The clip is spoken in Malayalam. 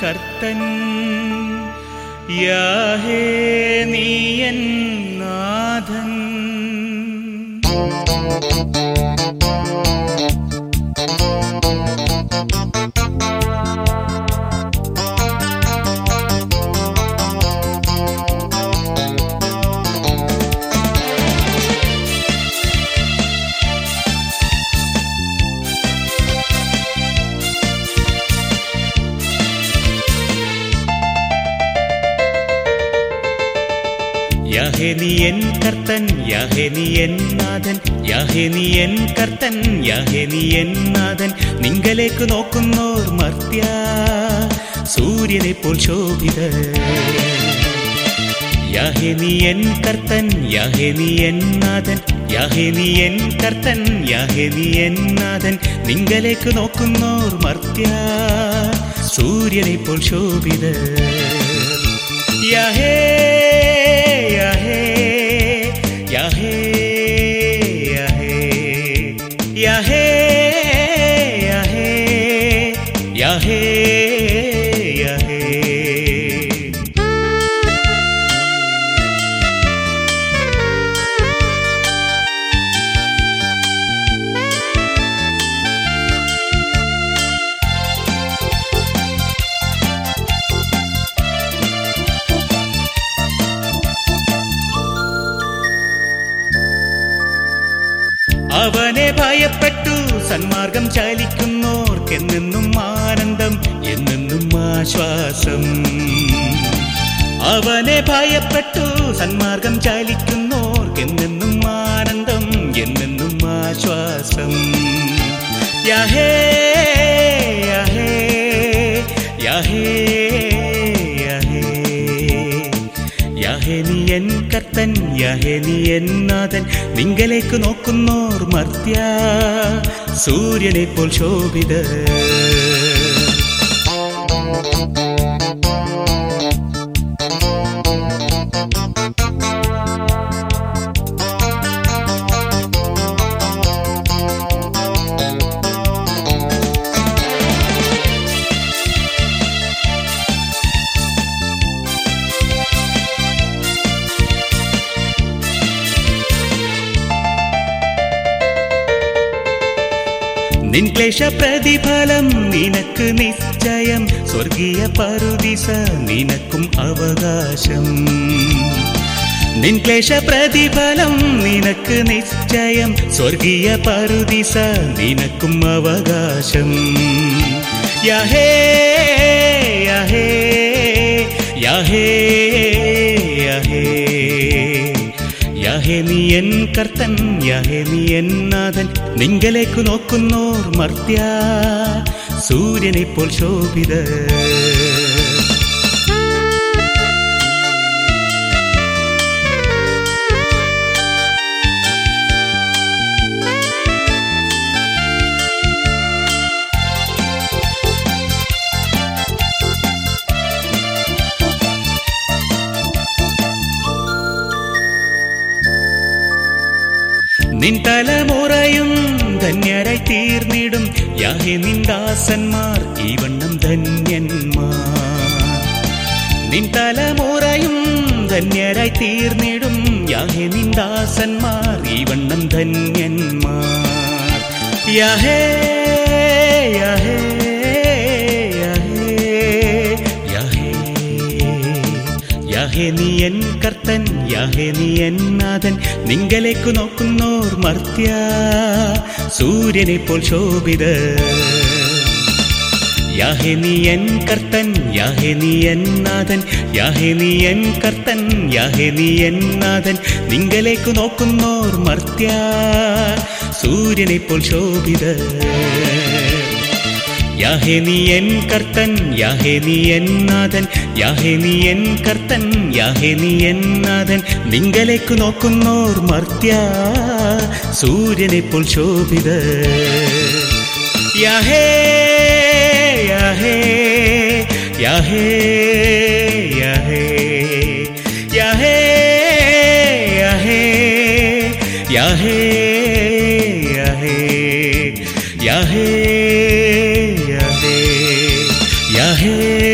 കർത്തൻ യാഹേ നീയൻ നാഥൻ യാഹേ നീ എൻ കർത്തൻ യാഹേ നീ എൻ നാഥൻ യാഹേ നീ എൻ കർത്തൻ യാഹേ നീ എൻ നാഥൻ നിങ്കലേക്ക് നോക്കുന്നോർ മർത്യ സൂര്യനെ പോൽ ശോഭിത യാഹേ നീ എൻ കർത്തൻ യാഹേ നീ എൻ നാഥൻ യാഹേ നീ എൻ കർത്തൻ യാഹേ നീ എൻ നാഥൻ നിങ്കലേക്ക് നോക്കുന്നോർ മർത്യ സൂര്യനെ പോൽ ശോഭിത യാഹേ യാഹേ യാഹേ യാഹേ യാഹേ യാഹേ യാഹേ യാഹേ അവനെ ഭയപ്പെട്ടു സന്മാർഗം ചലിക്കുന്നോർക്കെന്നെന്നും ആനന്ദം എന്നെന്നും ആശ്വാസം അവനെ ഭയപ്പെട്ടു സന്മാർഗം ചലിക്കുന്നോർക്കെന്നെന്നും ആനന്ദം എന്നെന്നും ആശ്വാസം യാഹേ യാഹേ യാഹേ യാഹേ യാഹേ നീ എൻ കർത്തൻ യാഹേ നീ എൻ നാഥൻ നിങ്കലേക്ക് നോക്കുന്നോർ മർത്യ സൂര്യനെ പോൽ ശോഭിത നിൻ ക്ലേശ പ്രതിഫലം നിനക്ക് നിശ്ചയം സ്വർഗീയ പറുദിസ നിനക്കും അവകാശം നിൻ ക്ലേശ പ്രതിഫലം നിനക്ക് നിശ്ചയം സ്വർഗീയ പറുദിസ നിനക്കും അവകാശം യാഹേ യാഹേ യാഹേ യാഹേ യാഹേ നീ എൻ കർത്തൻ യാഹേ നീ എൻ നാഥൻ നിങ്കലേക്ക് നോക്കുന്നോർ മർത്യ സൂര്യനെ പോൽ ശോഭിത നിൻ തലമുറയും ധന്യരായി തീർന്നിടും യാഹെ നിൻ ദാസന്മാർ ഈ വണ്ണം ധന്യന്മാർ നിൻ തലമുറയും ധന്യരായി തീർന്നിടും യാഹെ നിൻ ദാസന്മാർ ഈ വണ്ണം ധന്യന്മാർ യാഹേ യാഹേ യാഹേ യാഹേ യാഹേ നീ എൻ കർത്തൻ യാഹേ നീ എൻ നാഥൻ നിങ്കലേക്ക് നോക്കുന്നോർ മർത്യ സൂര്യനെ പോൽ ശോഭിത യാഹേ നീ എൻ കർത്തൻ യാഹേ നീ എൻ നാഥൻ യാഹേ നീ എൻ കർത്തൻ യാഹേ നീ എൻ നാഥൻ നിങ്കലേക്ക് നോക്കുന്നോർ മർത്യ സൂര്യനെ പോൽ ശോഭിത യാഹേ നീ എൻ കർത്തൻ യാഹേ നീ എൻ നാഥൻ യാഹേ നീ എൻ കർത്തൻ യാഹേ നീ എൻ നാഥൻ നിങ്കലേക്ക് നോക്കുന്നോർ മർത്യ സൂര്യനെ പോൽ ശോഭിത യാഹേ യാഹേ യാഹേ യാഹേ യാഹേ യാഹേ യാഹേ യാഹേ യാഹേ യാഹേ യാഹേ